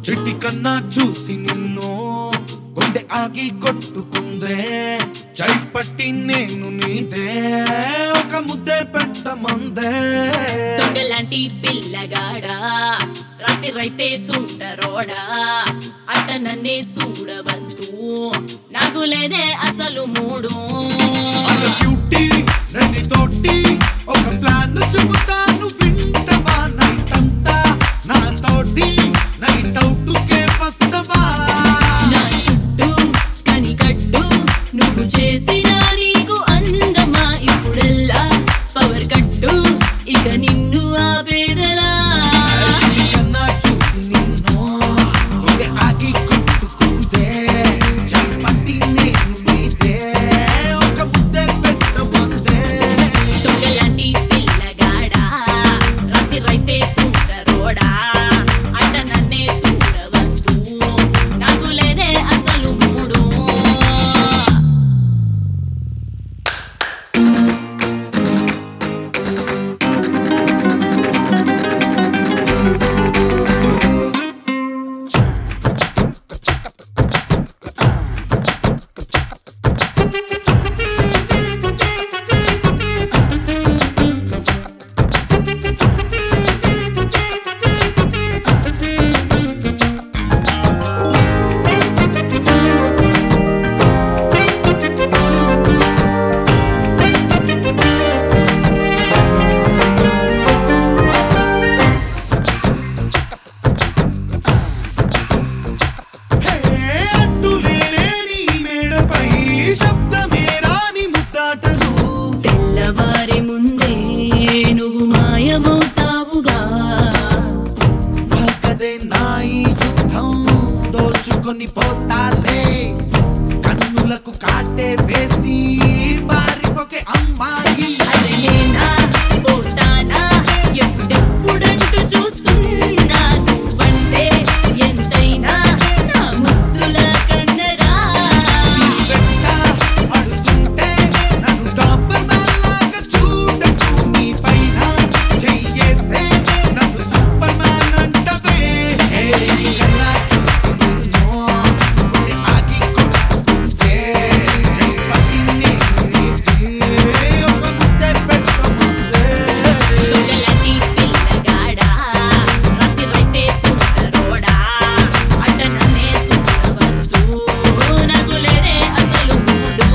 చెట్టి కన్నా చూసి నిన్ను గుండె ఆగి కొట్టుకుందే చై పట్టి నేను నీదే ఒక ముద్దే పెట్టమందే దొంగలాంటి పిల్లగాడా రాత్రి రైతే తుంటరోడా అట్ట నన్నే చూడవద్దు నాకు లేదే అసలు మూడు మన బ్యూటీ రండి తోటి ఒక ప్లాన్ చెబుతాను వింటవా నైట్ అంతా నా తోటి నైట్ అవుట్ కే వస్తవా నా చుట్టూ కనికట్టు నువ్వు చేసిన నీకు అందమా ఇప్పుడెల్లా పవర్ కట్టు ఇక నిన్ను ఆపేదలా కన్నా చూసి నిన్ను గుండె ఆగి కొట్టుకుందే చై పట్టి నేను నీదే ఒక ముద్దే పెట్టమందే దొంగలాంటి పిల్లగాడా రాత్రి రైతే తుంటరోడా అట్ట నన్నే చూడవద్దు నాకు లేదే అసలు మూడు అడ్డులేని మేడపై శబ్దమే రాని ముద్దాటలు తెల్లవారి ముందే నువ్వు మాయమవుతావుగా పలకదే నా ఈ యుద్ధం దోచుకొని పోతాలే కన్నులకు కాటే వేసి పారిపోకే అమ్మాయి అరే నేనా పోతానా ఎప్పుడెప్పుడంటూ చూస్తున్నా నువ్వంటే ఎంతైనా నా ముద్దుల కన్నరా వెంట అడుగుతుంటే నన్ను డాబర్ మ్యాన్ లాగా చూడకు నీ పైన చెయ్యేస్తే నన్ను సూపర్ మ్యాన్ అంటవే హే కన్నా చూసి నిన్ను గుండె ఆగి కొట్టుకుంటే జై పట్టి నేను నీదే ఒక ముద్దే పెట్టమందే దొంగలాంటి పిల్లగాడా రాత్రి రైతే తుంటరోడా అట్ట నన్నే చూడవద్దు నాకు లేదే అసలు మూడు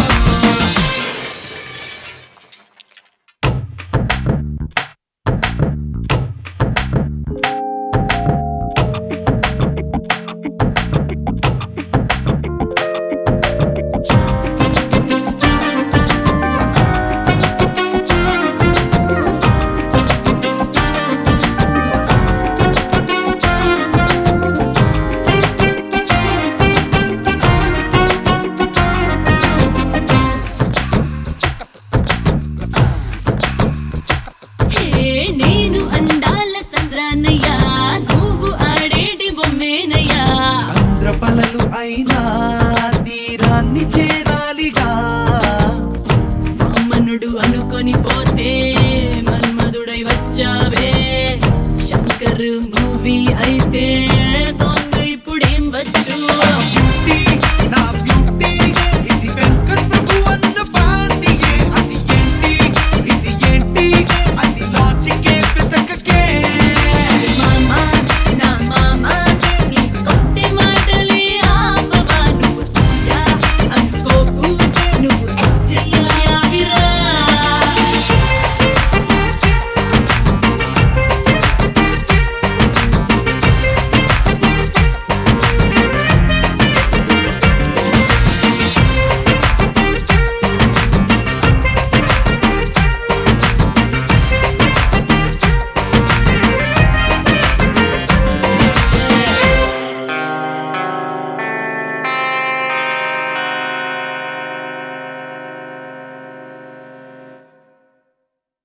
హే నేను అందాల సంద్రానయ్యా నువ్వు ఆడేటి బొమ్మేనయ్యా చంద్రపలలు అయినా తీరాన్ని చేరాలిగా వామనుడు అనుకొని పోతే మన్మధుడై వచ్చావే శంకర్ మూవీ అయితే సాంగ్ ఇప్పుడేం వచ్చు బ్యూటీ నా